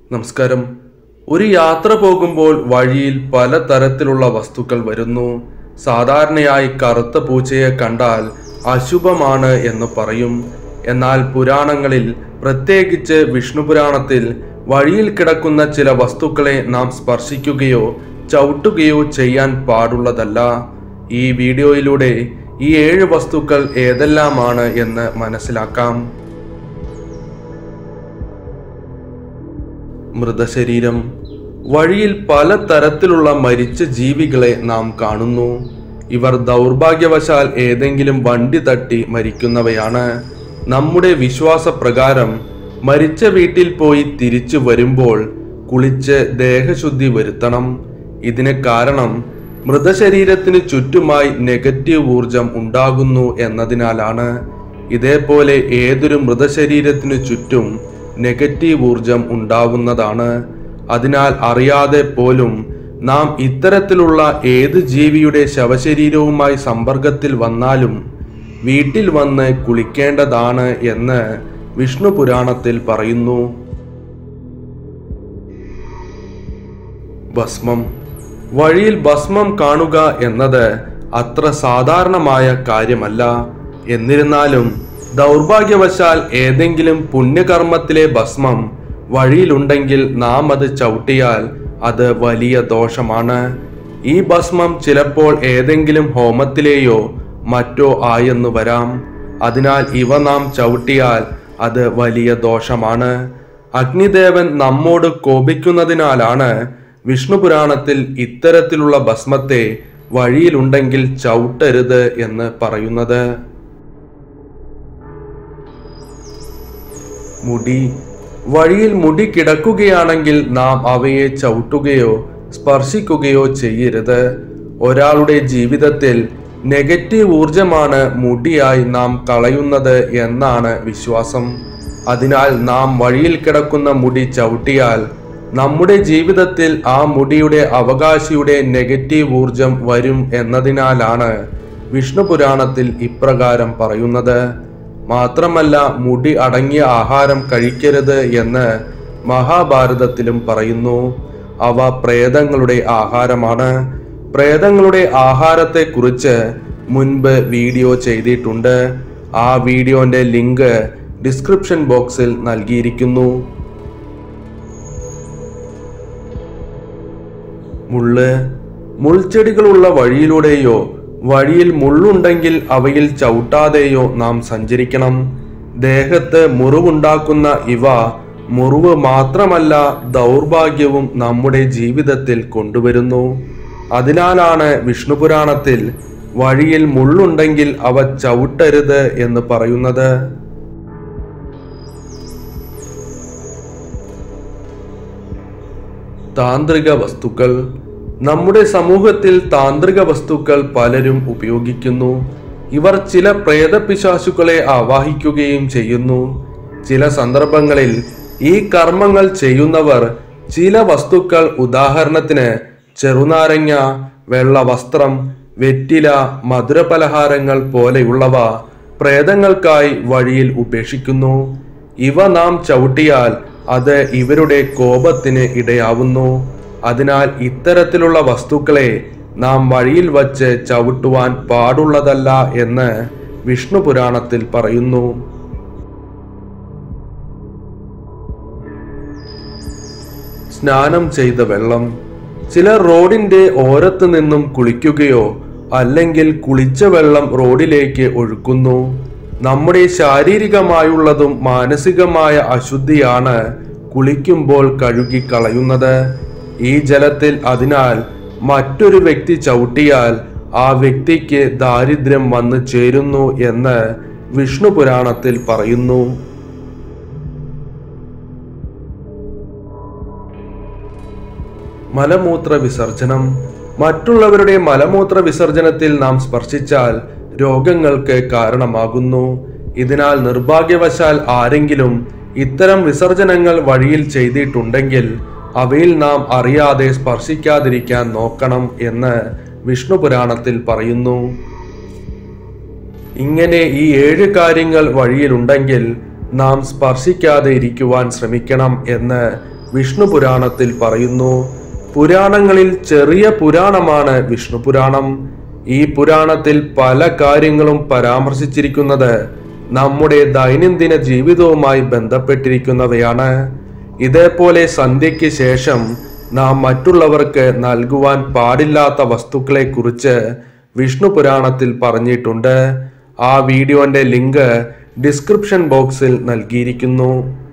നമസ്കാരം ഒരു യാത്ര പോകുമ്പോൾ വഴിയിൽ പലതരത്തിലുള്ള വസ്തുക്കൾ വരുന്നു സാധാരണയായി കറുത്ത പൂച്ചയെ കണ്ടാൽ അശുഭമാണ് എന്ന് പറയും എന്നാൽ പുരാണങ്ങളിൽ പ്രത്യേകിച്ച് വിഷ്ണു പുരാണത്തിൽ വഴിയിൽ കിടക്കുന്ന ചില വസ്തുക്കളെ നാം സ്പർശിക്കുകയോ ചവിട്ടുകയോ ചെയ്യാൻ പാടുള്ളതല്ല ഈ വീഡിയോയിലൂടെ ഈ ഏഴ് വസ്തുക്കൾ ഏതെല്ലാമാണ് എന്ന് മനസ്സിലാക്കാം മൃതശരീരം വഴിയിൽ പല തരത്തിലുള്ള മരിച്ച ജീവികളെ നാം കാണുന്നു ഇവർ ദൗർഭാഗ്യവശാൽ ഏതെങ്കിലും വണ്ടി തട്ടി മരിക്കുന്നവയാണ് നമ്മുടെ വിശ്വാസപ്രകാരം മരിച്ച വീട്ടിൽ പോയി തിരിച്ചു വരുമ്പോൾ കുളിച്ച് ദേഹശുദ്ധി വരുത്തണം ഇതിന് കാരണം മൃതശരീരത്തിന് ചുറ്റുമായി നെഗറ്റീവ് ഊർജം ഉണ്ടാകുന്നു എന്നതിനാലാണ് ഇതേപോലെ ഏതൊരു മൃതശരീരത്തിനു ചുറ്റും നെഗറ്റീവ് ഊർജം ഉണ്ടാവുന്നതാണ് അതിനാൽ അറിയാതെ പോലും നാം ഇത്തരത്തിലുള്ള ഏത് ജീവിയുടെ ശവശരീരവുമായി സമ്പർക്കത്തിൽ വന്നാലും വീട്ടിൽ വന്ന് കുളിക്കേണ്ടതാണ് എന്ന് വിഷ്ണു പുരാണത്തിൽ പറയുന്നു ഭസ്മം വഴിയിൽ ഭസ്മം കാണുക എന്നത് അത്ര സാധാരണമായ കാര്യമല്ല എന്നിരുന്നാലും ദൗർഭാഗ്യവശാൽ ഏതെങ്കിലും പുണ്യകർമ്മത്തിലെ ഭസ്മം വഴിയിലുണ്ടെങ്കിൽ നാം അത് ചവിട്ടിയാൽ അത് വലിയ ദോഷമാണ് ഈ ഭസ്മം ചിലപ്പോൾ ഏതെങ്കിലും ഹോമത്തിലെയോ മറ്റോ ആയെന്നു വരാം അതിനാൽ ഇവ നാം ചവിട്ടിയാൽ അത് വലിയ ദോഷമാണ് അഗ്നിദേവൻ നമ്മോട് കോപിക്കുന്നതിനാലാണ് വിഷ്ണു പുരാണത്തിൽ ഇത്തരത്തിലുള്ള ഭസ്മത്തെ വഴിയിലുണ്ടെങ്കിൽ ചവിട്ടരുത് എന്ന് പറയുന്നത് മുടി വഴിയിൽ മുടി കിടക്കുകയാണെങ്കിൽ നാം അവയെ ചവിട്ടുകയോ സ്പർശിക്കുകയോ ചെയ്യരുത് ഒരാളുടെ ജീവിതത്തിൽ നെഗറ്റീവ് ഊർജമാണ് മുടിയായി നാം കളയുന്നത് എന്നാണ് വിശ്വാസം അതിനാൽ നാം വഴിയിൽ കിടക്കുന്ന മുടി ചവിട്ടിയാൽ നമ്മുടെ ജീവിതത്തിൽ ആ മുടിയുടെ അവകാശിയുടെ നെഗറ്റീവ് ഊർജം വരും എന്നതിനാലാണ് വിഷ്ണു പുരാണത്തിൽ ഇപ്രകാരം പറയുന്നത് മാത്രമല്ല മുടി അടങ്ങിയ ആഹാരം കഴിക്കരുത് എന്ന് മഹാഭാരതത്തിലും പറയുന്നു അവ പ്രേതങ്ങളുടെ ആഹാരമാണ് പ്രേതങ്ങളുടെ ആഹാരത്തെക്കുറിച്ച് മുൻപ് വീഡിയോ ചെയ്തിട്ടുണ്ട് ആ വീഡിയോന്റെ ലിങ്ക് ഡിസ്ക്രിപ്ഷൻ ബോക്സിൽ നൽകിയിരിക്കുന്നു മുള്ള് മുൾച്ചെടികളുള്ള വഴിയിലൂടെയോ വഴിയിൽ മുള്ളുണ്ടെങ്കിൽ അവയിൽ ചവിട്ടാതെയോ നാം സഞ്ചരിക്കണം ദേഹത്ത് മുറിവുണ്ടാക്കുന്ന ഇവ മുറിവ് മാത്രമല്ല ദൗർഭാഗ്യവും നമ്മുടെ ജീവിതത്തിൽ കൊണ്ടുവരുന്നു അതിനാലാണ് വിഷ്ണു പുരാണത്തിൽ വഴിയിൽ മുള്ളുണ്ടെങ്കിൽ അവ ചവിട്ടരുത് എന്ന് പറയുന്നത് താന്ത്രിക വസ്തുക്കൾ നമ്മുടെ സമൂഹത്തിൽ താന്ത്രിക വസ്തുക്കൾ പലരും ഉപയോഗിക്കുന്നു ഇവർ ചില പ്രേതപിശാശുക്കളെ ആവാഹിക്കുകയും ചെയ്യുന്നു ചില സന്ദർഭങ്ങളിൽ ഈ കർമ്മങ്ങൾ ചെയ്യുന്നവർ ചില വസ്തുക്കൾ ഉദാഹരണത്തിന് ചെറുനാരങ്ങ വെള്ള വസ്ത്രം വെറ്റില മധുരപലഹാരങ്ങൾ പോലെയുള്ളവ പ്രേതങ്ങൾക്കായി വഴിയിൽ ഉപേക്ഷിക്കുന്നു ഇവ നാം ചവിട്ടിയാൽ അത് ഇവരുടെ കോപത്തിന് ഇടയാവുന്നു അതിനാൽ ഇത്തരത്തിലുള്ള വസ്തുക്കളെ നാം വഴിയിൽ വച്ച് ചവിട്ടുവാൻ പാടുള്ളതല്ല എന്ന് വിഷ്ണു പുരാണത്തിൽ പറയുന്നു സ്നാനം ചെയ്ത വെള്ളം ചിലർ റോഡിന്റെ ഓരത്ത് നിന്നും കുളിക്കുകയോ അല്ലെങ്കിൽ കുളിച്ച വെള്ളം റോഡിലേക്ക് ഒഴുക്കുന്നു നമ്മുടെ ശാരീരികമായുള്ളതും മാനസികമായ അശുദ്ധിയാണ് കുളിക്കുമ്പോൾ കഴുകിക്കളയുന്നത് ഈ ജലത്തിൽ അതിനാൽ മറ്റൊരു വ്യക്തി ചവിട്ടിയാൽ ആ വ്യക്തിക്ക് ദാരിദ്ര്യം വന്നു ചേരുന്നു എന്ന് വിഷ്ണു പുരാണത്തിൽ പറയുന്നു മലമൂത്ര വിസർജനം മറ്റുള്ളവരുടെ മലമൂത്ര വിസർജനത്തിൽ നാം സ്പർശിച്ചാൽ രോഗങ്ങൾക്ക് കാരണമാകുന്നു ഇതിനാൽ നിർഭാഗ്യവശാൽ ആരെങ്കിലും ഇത്തരം വിസർജനങ്ങൾ വഴിയിൽ ചെയ്തിട്ടുണ്ടെങ്കിൽ അവയിൽ നാം അറിയാതെ സ്പർശിക്കാതിരിക്കാൻ നോക്കണം എന്ന് വിഷ്ണു പുരാണത്തിൽ പറയുന്നു ഇങ്ങനെ ഈ ഏഴ് കാര്യങ്ങൾ വഴിയിലുണ്ടെങ്കിൽ നാം സ്പർശിക്കാതെ ഇരിക്കുവാൻ ശ്രമിക്കണം എന്ന് വിഷ്ണു പുരാണത്തിൽ പറയുന്നു പുരാണങ്ങളിൽ ചെറിയ പുരാണമാണ് വിഷ്ണു പുരാണം ഈ പുരാണത്തിൽ പല കാര്യങ്ങളും പരാമർശിച്ചിരിക്കുന്നത് നമ്മുടെ ദൈനംദിന ജീവിതവുമായി ബന്ധപ്പെട്ടിരിക്കുന്നവയാണ് ഇതേപോലെ സന്ധ്യയ്ക്ക് ശേഷം നാം മറ്റുള്ളവർക്ക് നൽകുവാൻ പാടില്ലാത്ത വസ്തുക്കളെ കുറിച്ച് വിഷ്ണു പുരാണത്തിൽ പറഞ്ഞിട്ടുണ്ട് ആ വീഡിയോന്റെ ലിങ്ക് ഡിസ്ക്രിപ്ഷൻ ബോക്സിൽ നൽകിയിരിക്കുന്നു